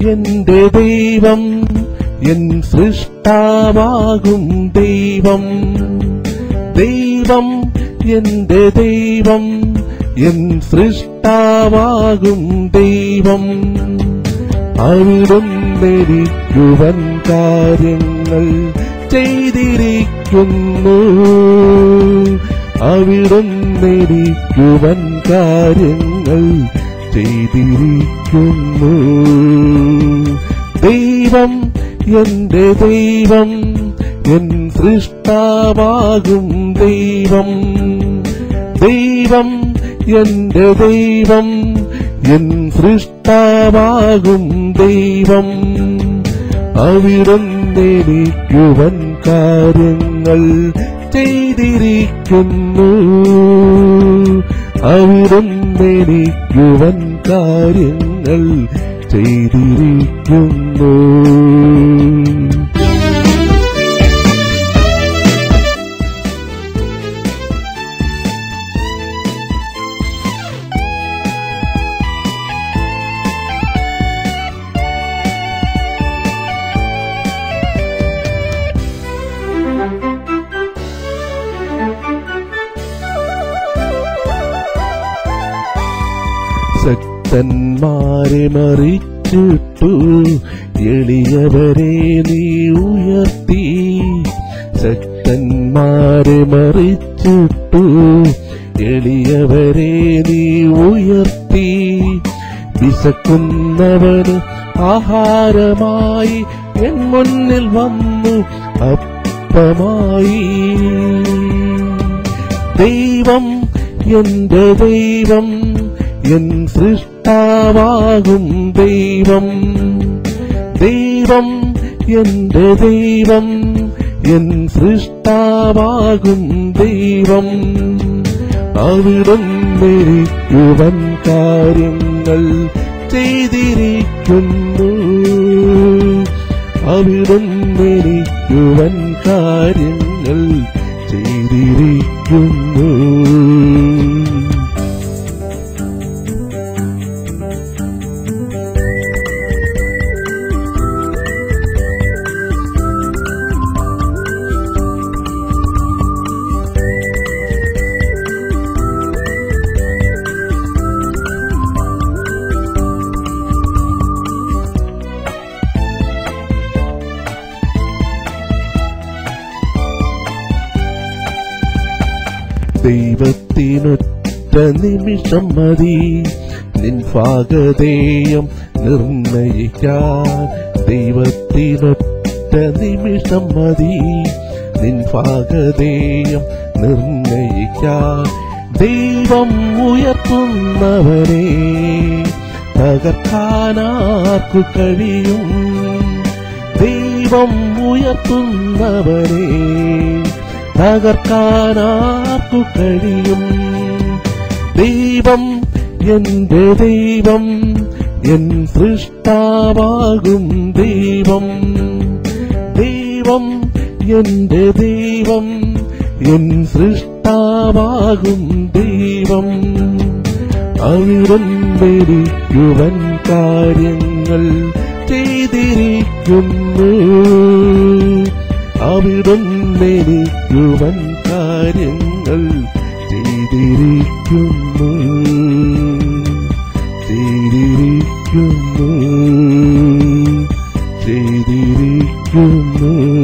എന്റെ ദൈവം എൻ സൃഷ്ടാവാകും ദൈവം ദൈവം എന്റെ ദൈവം എൻ സൃഷ്ടാവാകും ദൈവം അവിടുന്നെനിക്കുവൻ കാര്യങ്ങൾ ചെയ്തിരിക്കുന്നു അവിടുന്നെനിക്കുവൻ കാര്യങ്ങൾ ചെയ്തിരിക്കുന്നു ദൈവം എന്റെ ദൈവം എൻ സൃഷ്ടാവാകും ദൈവം ദൈവം എന്റെ ദൈവം എൻ സൃഷ്ടാവാകും ദൈവം അവിടുന്നെനിക്കുവൻ കാര്യങ്ങൾ ചെയ്തിരിക്കുന്നു അവിടുന്നെനിക്കുവൻ കാര്യങ്ങൾ ചെയ്തിരിക്കുന്നു ശക്തന്മാരെ മറിച്ചിട്ടു എളിയവരെ നീ ഉയർത്തി ശക്തന്മാരെ മറിച്ചിട്ടു എളിയവരെ നീ ഉയർത്തി വിശക്കുന്നവന് ആഹാരമായി എൻ മുന്നിൽ വന്നു അപ്പമായി ദൈവം എന്റെ ദൈവം എൻ സൃഷ്ടാവാകും ദൈവം ദൈവം എന്റെ ദൈവം എൻ സൃഷ്ടാവാകും ദൈവം അവിടുന്നെനിക്കുവൻ കാര്യങ്ങൾ ചെയ്തിരിക്കുന്നു അവിടുന്നെനിക്കുവൻ കാര്യങ്ങൾ ചെയ്തിരിക്കുന്നു ദൈവത്തിനൊറ്റ നിമിഷം മതി നിൻ ഭാഗതേയം നിർണയിക്കാൻ ദൈവത്തിനൊറ്റ നിമിഷം മതി നിൻ ഭാഗതേയം നിർണയിക്കാൻ ദൈവം ഉയർത്തുന്നവരെ തകർക്കാനാർക്കു കഴിയും ദൈവം ഉയർത്തുന്നവരെ തകർക്കാനാർക്കു കഴിയും ദൈവം എന്റെ ദൈവം എൻ സൃഷ്ടാവാകും ദൈവം ദൈവം എന്റെ ദൈവം എൻ സൃഷ്ടാവാകും ദൈവം അവിടുന്നെനിക്കുവൻ കാര്യങ്ങൾ ചെയ്തിരിക്കുന്നു അവിടുന്നെനിക്കുവൻ കാര്യങ്ങൾ ചെയ്തിരിക്കുന്നു ചെയ്തിരിക്കുന്നു ചെയ്തിരിക്കുന്നു